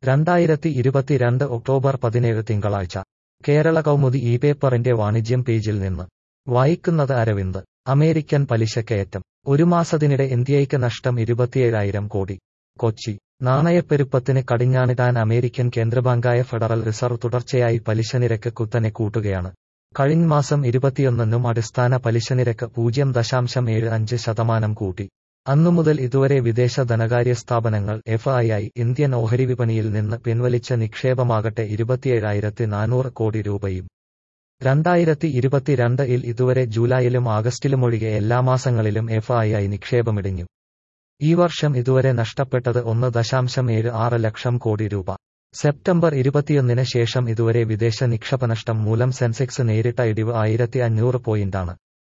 രണ്ടായിരത്തി ഇരുപത്തിരണ്ട് ഒക്ടോബർ പതിനേഴ് തിങ്കളാഴ്ച കേരള കൗമുദി ഇ പേപ്പറിന്റെ വാണിജ്യം പേജിൽ നിന്ന് വായിക്കുന്നത് അരവിന്ദ് അമേരിക്കൻ പലിശക്കയറ്റം ഒരു മാസത്തിനിടെ ഇന്ത്യയ്ക്ക് നഷ്ടം ഇരുപത്തിയേഴായിരം കോടി കൊച്ചി നാണയപ്പെരുപ്പത്തിന് കടിഞ്ഞാണിടാൻ അമേരിക്കൻ കേന്ദ്രബാങ്കായ ഫെഡറൽ റിസർവ് തുടർച്ചയായി പലിശനിരക്ക് കുത്തനെ കൂട്ടുകയാണ് കഴിഞ്ഞ മാസം ഇരുപത്തിയൊന്നിനും അടിസ്ഥാന പലിശനിരക്ക് പൂജ്യം ദശാംശം ഏഴ് അഞ്ച് ശതമാനം കൂട്ടി അന്നുമുതൽ ഇതുവരെ വിദേശ ധനകാര്യ സ്ഥാപനങ്ങൾ എഫ് ഐ ഐ ഇന്ത്യൻ ഓഹരി വിപണിയിൽ നിന്ന് പിൻവലിച്ച നിക്ഷേപമാകട്ടെ ഇരുപത്തിയേഴായിരത്തി നാനൂറ് കോടി രൂപയും രണ്ടായിരത്തി ഇരുപത്തിരണ്ട് ഇൽ ഇതുവരെ ജൂലൈയിലും ആഗസ്റ്റിലുമൊഴികെ എല്ലാ മാസങ്ങളിലും എഫ് ഐ ഐ നിക്ഷേപമിടിഞ്ഞു ഈ വർഷം ഇതുവരെ നഷ്ടപ്പെട്ടത് ഒന്ന് ദശാംശം ഏഴ് ആറ് ലക്ഷം കോടി രൂപ സെപ്റ്റംബർ ഇരുപത്തിയൊന്നിന് ശേഷം ഇതുവരെ വിദേശ നിക്ഷേപനഷ്ടം മൂലം സെൻസെക്സ് നേരിട്ട ഇടിവ് ആയിരത്തി അഞ്ഞൂറ് പോയിന്റാണ്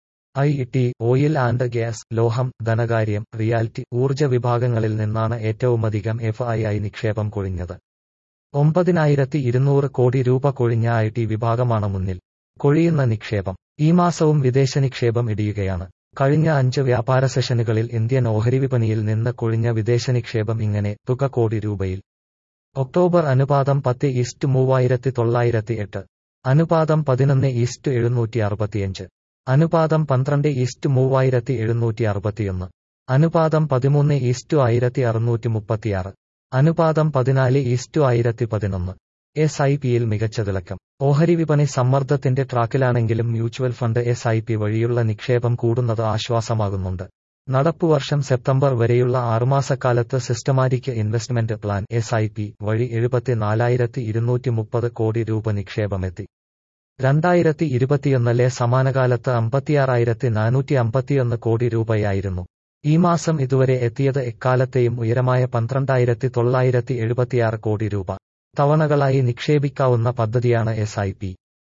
I T oil and gas ലോഹം ധനകാര്യം റിയാലിറ്റി ഊർജ്ജ വിഭാഗങ്ങളിൽ നിന്നാണ് ഏറ്റവുമധികം എഫ് ഐ ഐ നിക്ഷേപം കൊഴിഞ്ഞത് ഒമ്പതിനായിരത്തി ഇരുന്നൂറ് കോടി രൂപ കൊഴിഞ്ഞ ഐ ടി വിഭാഗമാണ് മുന്നിൽ കൊഴിയുന്ന നിക്ഷേപം ഈ മാസവും വിദേശ നിക്ഷേപം ഇടിയുകയാണ് കഴിഞ്ഞ അഞ്ച് വ്യാപാര സെഷനുകളിൽ ഇന്ത്യൻ ഓഹരി വിപണിയിൽ നിന്ന് കൊഴിഞ്ഞ വിദേശ നിക്ഷേപം ഇങ്ങനെ തുക കോടി രൂപയിൽ ഒക്ടോബർ അനുപാതം പത്ത് ഈസ്റ്റ് മൂവായിരത്തി തൊള്ളായിരത്തി എട്ട് അനുപാതം പതിനൊന്ന് ഈസ്റ്റ് എഴുന്നൂറ്റി അറുപത്തിയഞ്ച് അനുപാതം പന്ത്രണ്ട് ഈസ്റ്റ് മൂവായിരത്തി എഴുന്നൂറ്റി അറുപത്തിയൊന്ന് അനുപാതം പതിമൂന്ന് ഈസ്റ്റു ആയിരത്തി അറുന്നൂറ്റി മുപ്പത്തിയാറ് അനുപാതം പതിനാല് ഈസ്റ്റു ആയിരത്തി പതിനൊന്ന് എസ് ഐ പിയിൽ മികച്ച തിളക്കം ഓഹരി വിപണി സമ്മർദ്ദത്തിന്റെ ട്രാക്കിലാണെങ്കിലും mutual fund S I P വഴിയുള്ള നിക്ഷേപം കൂടുന്നത് ആശ്വാസമാകുന്നുണ്ട് നടപ്പുവർഷം സെപ്റ്റംബർ വരെയുള്ള ആറുമാസക്കാലത്ത് systematic investment plan S I P വഴി എഴുപത്തിനാലായിരത്തി ഇരുന്നൂറ്റി മുപ്പത് കോടി രൂപ നിക്ഷേപമെത്തി രണ്ടായിരത്തി ഇരുപത്തിയൊന്നിലെ സമാനകാലത്ത് അമ്പത്തിയാറായിരത്തി നാനൂറ്റി അമ്പത്തിയൊന്ന് കോടി രൂപയായിരുന്നു ഈ മാസം ഇതുവരെ എത്തിയത് എക്കാലത്തെയും ഉയരമായ പന്ത്രണ്ടായിരത്തി തൊള്ളായിരത്തി എഴുപത്തിയാറ് കോടി രൂപ തവണകളായി നിക്ഷേപിക്കാവുന്ന പദ്ധതിയാണ് എസ് ഐ പി